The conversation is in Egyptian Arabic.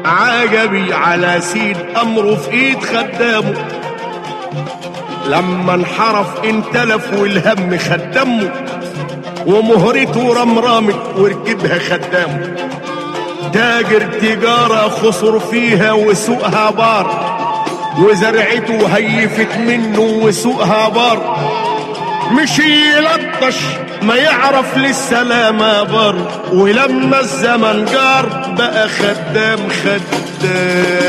عجبي على سيد امره في ايد خدامه لما انحرف انتلف والهم خدمه ومهرته رمرامت وركبها خدامه تاجر تجارة خسر فيها وسوقها بار وزرعته هيفت منه وسوقها بار مشي يلطش ما يعرف للسلامة بر ولما الزمن جار بقى خدام خدام